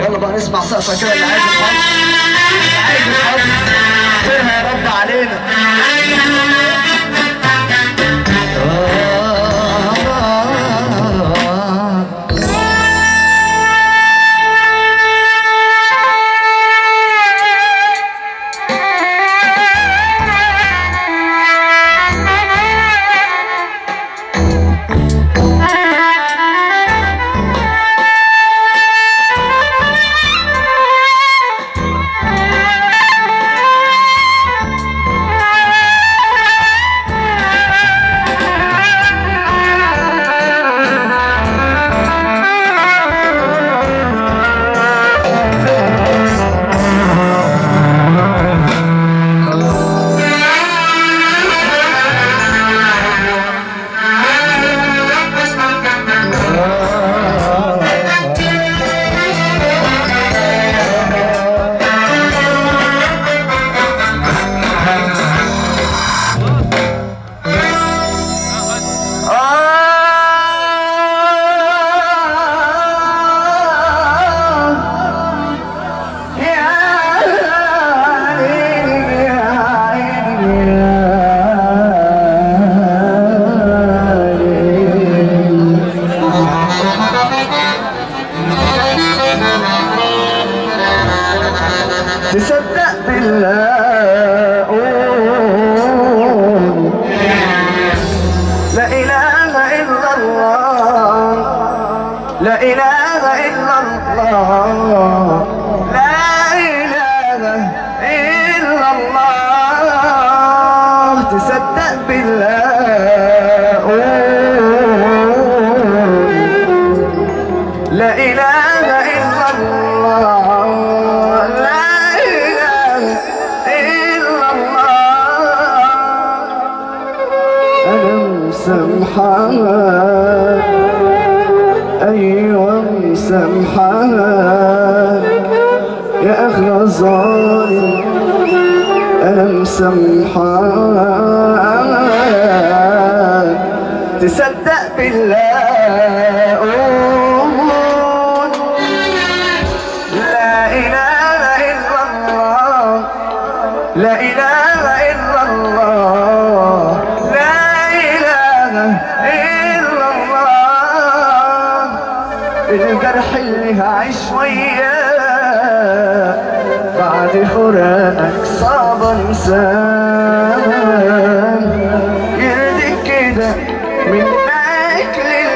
يلا بقى نسمع سقفة كده اللي عايز الحظ اللي عايز الحظ استرها يا رب علينا تصدق بالله قول لا إله إلا الله لا إله إلا الله لا إله إلا الله تصدق بالله قول لا إله إلا الله لا إله إلا الله أنا مسامحاك أيوة مسامحاك يا أغلى ظالم أنا مسامحاك تصدق بالله قول لا إله إلا الله لا إله إلا الله لا إله إلا الله الجرح اللي هعيش وياه بعد فراقك صعب انساه يرضيك كده منك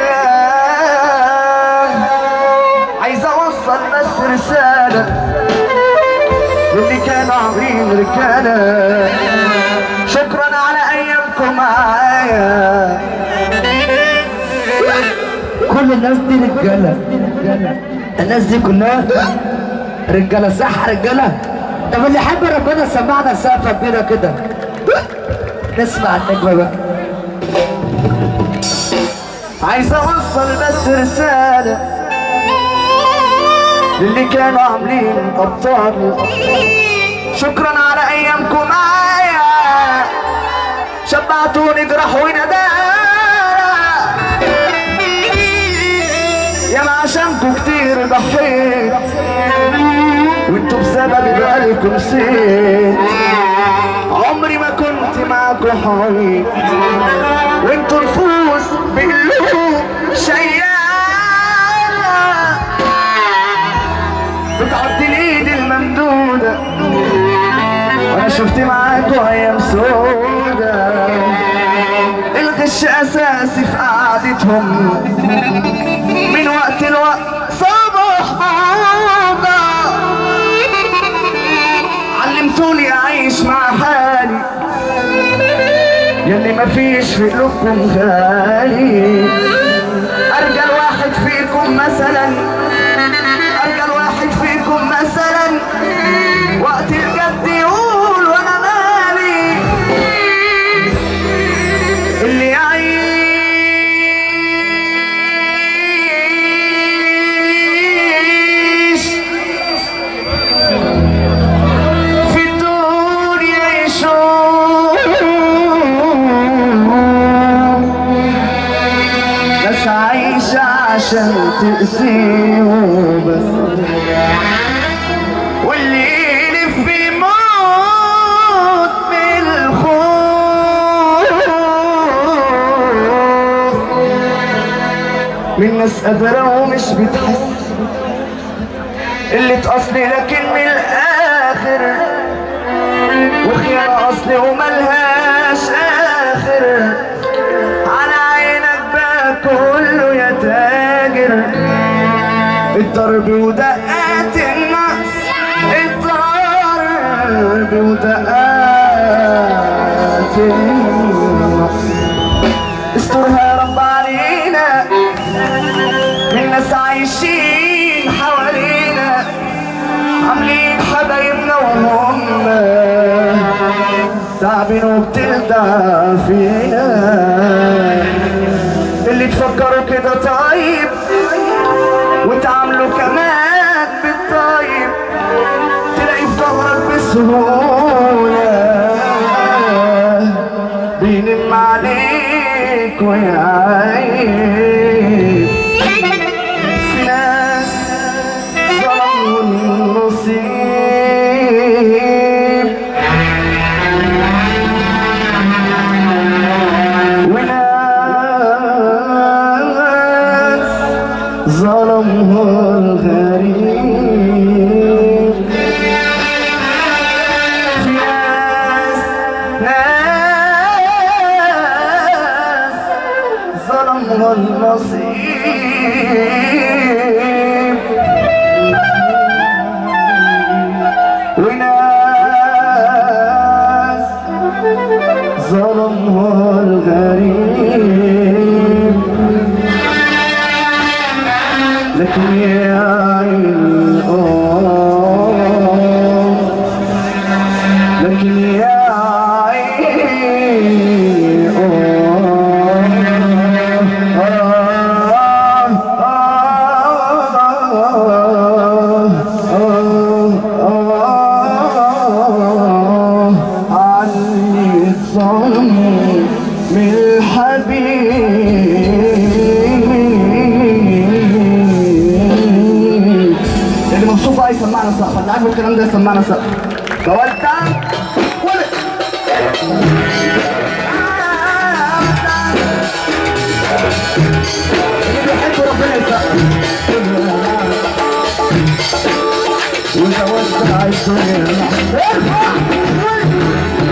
لله عايز اوصل بس رساله واللي كان عظيم رجالة شكرا على ايامكم معايا كل الناس دي رجاله الناس دي كلها رجاله صح رجاله طب اللي يحب ربنا سمعنا سقفه كبيره كده نسمع النجمه بقى عايز اوصل بس رسالة للي كانوا عاملين ابطال شكرا على ايامكم معايا شبعتوني جرح وندالة يا ما عشانكم كتير ضحيت وانتوا بسبب بقالكم نسيت عمري ما كنت معاكم حويت وانتوا نفوس بقلوب شيالة بتعدي الايد الممدودة وانا شفت معاكم ايام سودة الغش اساسي في قعدتهم من وقت لوقت صباح موضة علمتوني اعيش مع حالي يلي مفيش في قلوبكم غالي ارجل واحد فيكم مثلا ارجل واحد فيكم مثلا وقت الجد يقول وانا مالي اللي يعيش في الدنيا يشوف ناس عايشة عشان تأذيك قادرة ومش بتحس اللي تأصلي لكن من الآخر وخيانة أصلي وملهاش آخر على عينك بقى كله يا تاجر الضرب ودقات النقص الضرب ودقات النقص استرها يا رب علينا من ناس عايشين حوالينا عاملين حبايبنا وهم تعبين وبتلدع فينا اللي تفكروا كده طيب وتعاملوا كمان بالطيب تلاقي في ظهرك بسهولة بينم عليك ويعيب في ناس ظلموا النصيب وناس ظلمها الغريب في ناس ناس ظلمها النصيب وناس ظلمها الغريب لكن يا عين آه لكن يا عين آه عني الظلم من الحبيب اللي مبسوط بقى يسمعنا سقف اللي عارف الكلام ده يسمعنا سقف جوالتا ولد اللي بيحب ربنا يسقف وتوسع الدنيا ارفع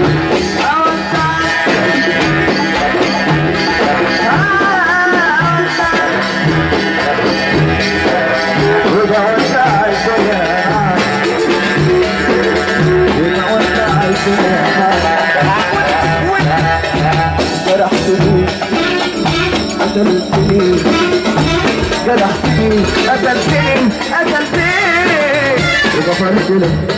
وتوسع الدنيا وتوسع الدنيا جرحتني قتلتني جرحتني قتلتني قتلتني وغفرت لك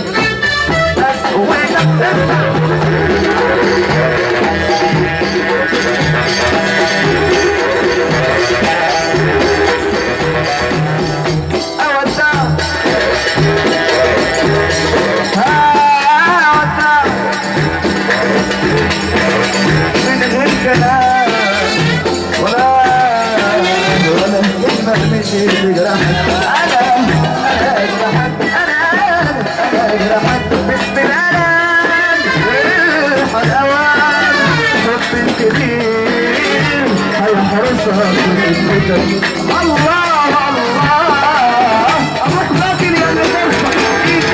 الله الله الله باكر يا نجم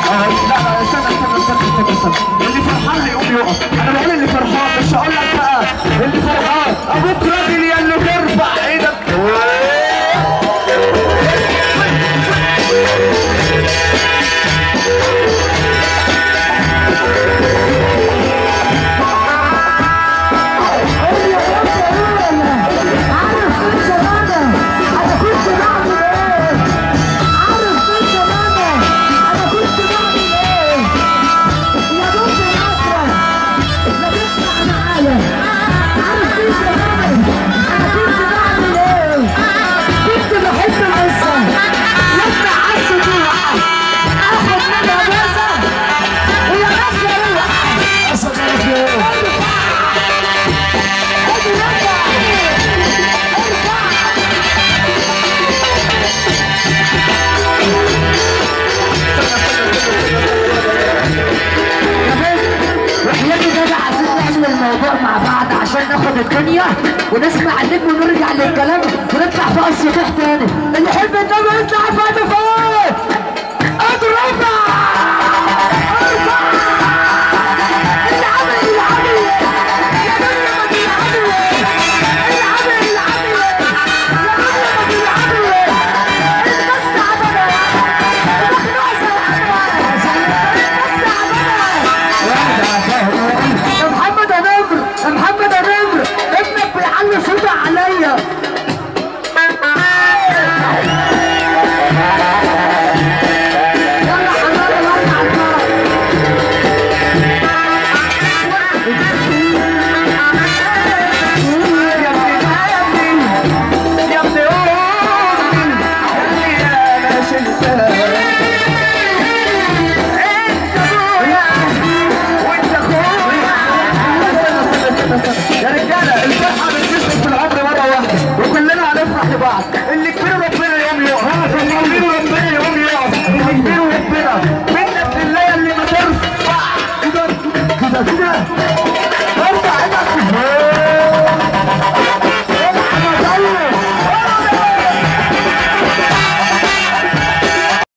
اللي فرحان هيقوم يقف انا بقول اللي فرحان مش هقول لك بقى راجل يا اللي ترفع ايدك عارف كل زمانة انا كنت بعمل ايه عارف كل زمانة انا كنت بعمل ايه يا بنت الاسرة لا تسمع معايا عارف كل زمانة انا كنت بعمل ايه كنت بحب العزة لما عزة تروح اخد منها جوزة ويا ناس يا اسد راسي وحياتي ده عايزين نعمل الموضوع مع بعض عشان ناخد الدنيا ونسمع النجم ونرجع للكلام ونطلع فوق السطوح تاني اللي يحب النجم يطلع فوق فوق اضربها ارفع اللي عامل اللي عامل يا مريم اللي عامل اللي عامل اللي عامل يا مريم اللي عامل الناس تعبانه مخنوقه الناس تعبانه يا محمد يا نمر يا محمد يا نمر ابنك بيعلي صوته عليا يلا حمار ولع النار يا ابن الامن يا ابن امي اللي انا شلتها انت ابويا وانت اخويا يا رجاله الفرحه بتنزل في العمر مره واحده وكلنا هنفرح لبعض اللي كبير ربنا